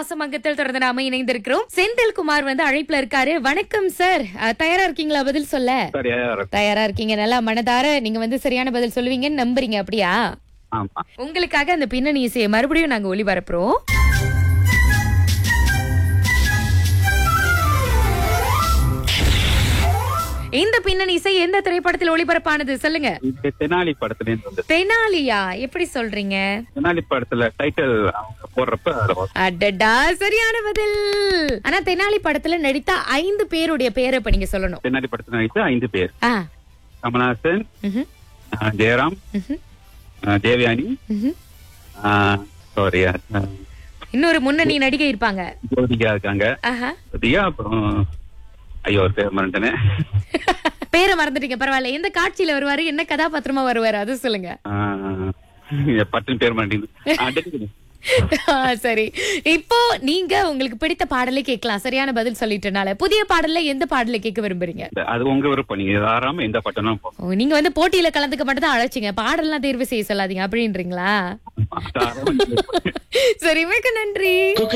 பாசமங்கத்தில் தொடர்ந்து நாம இணைந்திருக்கிறோம் செந்தில் குமார் வந்து அழைப்புல இருக்காரு வணக்கம் சார் அஹ், தயாரா இருக்கீங்களா பதில் சொல்ல சரியா இருக்கும் தயாரா இருக்கீங்க நல்லா மனதார நீங்க வந்து சரியான பதில் சொல்லுவீங்கன்னு நம்புறீங்க அப்படியா ஆமா உங்களுக்காக அந்த பின்னணி இசையை மறுபடியும் நாங்க ஒளிபரப்புறோம் இந்த பின்னணி இசை எந்த திரைப்படத்தில் ஒளிபரப்பானது சொல்லுங்க இது தெனாலி படத்துல இருந்து வந்தது தெனாலியா எப்படி சொல்றீங்க தெனாலி படத்துல டைட்டில் அவங்க போடுறப்ப அதுல வரும். அடடா சரியான பதில் ஆனா தெனாலி படத்துல நடித்த ஐந்து பேருடைய பேரை இப்ப நீங்க சொல்லணும் தெனாலி படத்துல நடித்த ஐந்து பேர் ஆ கமலஹாசன் ம்ஹும், அஹ், ஜெயராம் ம்ஹும், அஹ், தேவயானி ம்ஹும். சாரி இன்னொரு முன்னணி நடிகை இருப்பாங்க ஜோதிகா இருக்காங்க ஆஹா ஜோதிகா அப்புறம் ஐயோ ஒரு பேர் மறந்துட்டேனே பேரை மறந்துட்டீங்க பரவாயில்ல எந்த காட்சியில வருவாரு என்ன கதாபாத்திரமா வருவாரு அது சொல்லுங்க அஹ், பட்டுன்னு பேர் மாட்டேங்குது ஆ, சரி இப்போ நீங்க உங்களுக்கு பிடித்த பாடலை கேட்கலாம் சரியான பதில் சொல்லிட்டனால புதிய பாடல்ல எந்த பாடலை கேட்க விரும்புறீங்க அது உங்க விருப்பம் நீங்க தாராம எந்த பட்டனும் ஓ, நீங்க வந்து போட்டியில கலந்துக்க மட்டும் தான் அழைச்சிங்க பாடல்லாம் தேர்வு செய்ய சொல்லாதீங்க அப்படின்றீங்களா தாராளமா சரி மிக்க நன்றி